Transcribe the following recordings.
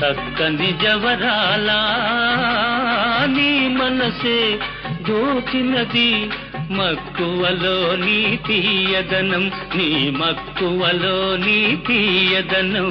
చక్కని జవరాలా నీ మనసే దోచినది మక్కువలో నీ తీయదనం నీ మక్కువలో నీ తీయదనం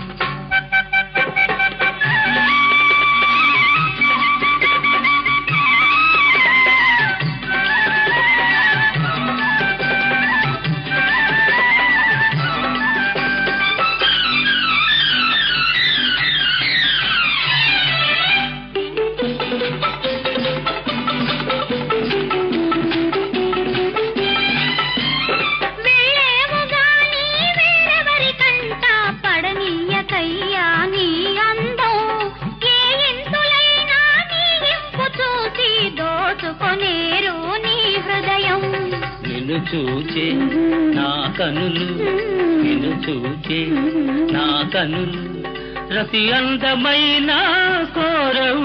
వెళ్ళేవు గాని వేరెవరికంట పడనీయకయ్యా నీ అందం ఏ ఇంతులైనా నీ ఇంపు చూసి దోచుకొనేరు నీ హృదయం నిన్ను చూచే నా కనులు నిన్ను చూచే నా కనులు రతి అందమైన కోరవు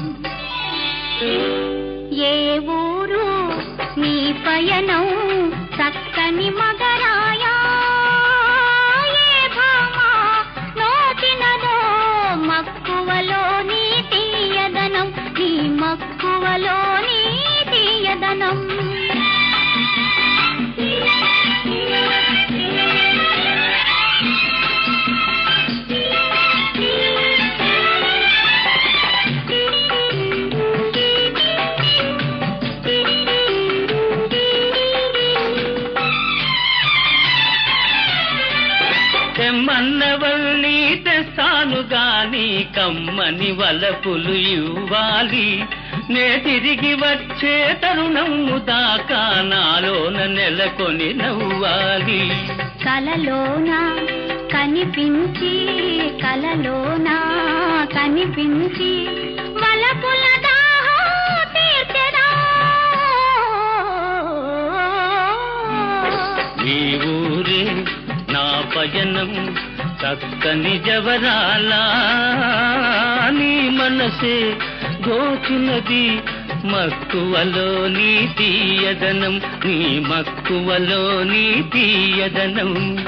ఏ ఊరు నీ పయనం చక్కని మగరాయా ఏ భామ నోచినదో మక్కువలో నీ తీయదనం నీ మక్కువలో నీ తీయదనం తెమ్మన్నవల్ని తెస్తాను గాని కమ్మని వలపులు ఇవ్వాలి నే తిరిగి వచ్చే తరుణము దాకా నాలోన నెలకొని నవ్వాలి కలలోన కనిపించి కలలోన కనిపించి వలపుల దాహం తీర్చెదా. ఈ ఊరే నా పయనం చక్కని జవరాలా నీ మనసే గోచినది మక్కువలో నీ తీయదనం నీ మక్కువలో నీ తీయదనం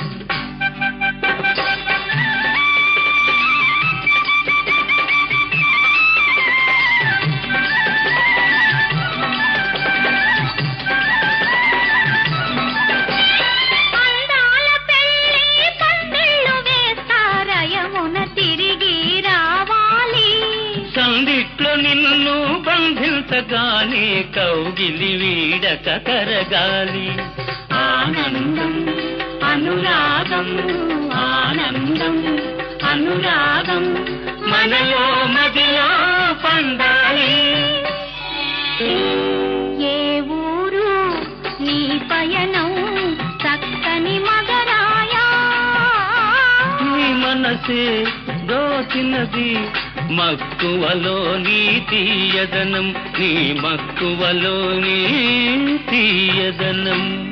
అందాల పెళ్లి పందిళ్ళు వేస్తారయమున తిరిగి రావాలి సందిట్లో నిన్ను బంధించగానే కౌగిలి వీడక కరగాలి ఆనందం అనురాగం ఆనందం అనురాగం మనలో మదిలో పండాలి ఏ ఊరు నీ పయనం చక్కని మగరాయా నీ మనసే దోచినది మక్కువలో నీ తీయదనం నీ మక్కువలో నీ తీయదనం